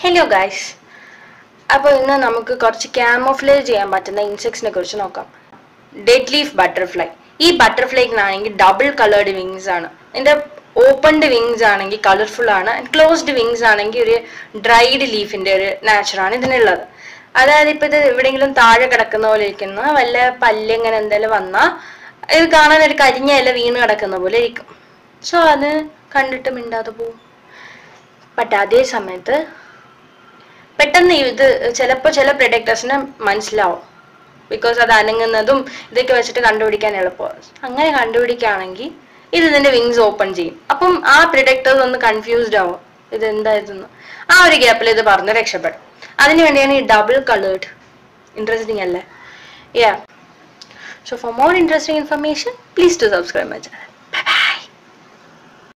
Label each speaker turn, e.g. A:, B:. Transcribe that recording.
A: hello guys അപ്പോൾ ഇന്ന് നമുക്ക് കുറച്ച് ക്യാമോഫ്ലേജ് ചെയ്യാൻ പറ്റുന്ന ഇൻസെക്ട്സിനെ കുറിച്ച് നോക്കാം ഡെഡ് ലീഫ് ബട്ടർഫ്ലൈ ഈ ബട്ടർഫ്ലൈക്കിനാണെങ്കിൽ ഡബിൾ കളേർഡ് വിങ്സ് ആണ് ഇതിന്റെ ഓപ്പൺഡ് വിങ്സ് ആണെങ്കിൽ കളർഫുൾ ആണ് ക്ലോസ്ഡ് വിങ്സ് ആണെങ്കിൽ ഒരു ഡ്രൈഡ് ലീഫിന്റെ ഒരു നാച്ചറാണ് ഇതിനുള്ളത് അതായത് ഇപ്പൊ ഇത് എവിടെയെങ്കിലും താഴെ കിടക്കുന്ന പോലെ ഇരിക്കുന്ന വല്ല പല്ല് ഇങ്ങനെ എന്തെങ്കിലും വന്നാൽ ഇത് കാണാൻ ഒരു കരിഞ്ഞ ഇല വീണ് കിടക്കുന്ന പോലെ ഇരിക്കും സോ അത് കണ്ടിട്ട് മിണ്ടാതെ പോവും ബട്ട് അതേ സമയത്ത് പെട്ടെന്ന് ഇത് ചിലപ്പോൾ ചില പ്രൊഡക്ടേഴ്സിന് മനസ്സിലാവും ബിക്കോസ് അത് അനങ്ങുന്നതും ഇതൊക്കെ വെച്ചിട്ട് കണ്ടുപിടിക്കാൻ എളുപ്പമാണ് അങ്ങനെ കണ്ടുപിടിക്കുകയാണെങ്കിൽ ഇത് ഇതിന്റെ വിങ്സ് ഓപ്പൺ ചെയ്യും അപ്പം ആ പ്രൊഡക്ടേഴ്സ് ഒന്ന് കൺഫ്യൂസ്ഡ് ആവും ഇത് എന്തായിരുന്നു ആ ഒരു ഗ്യാപ്പിൽ ഇത് പറഞ്ഞ് രക്ഷപ്പെടും അതിനു വേണ്ടിയാണ് ഈ ഡബിൾ കളേർഡ് ഇൻട്രസ്റ്റിംഗ് അല്ലേ yeah so for more interesting information please to subscribe my channel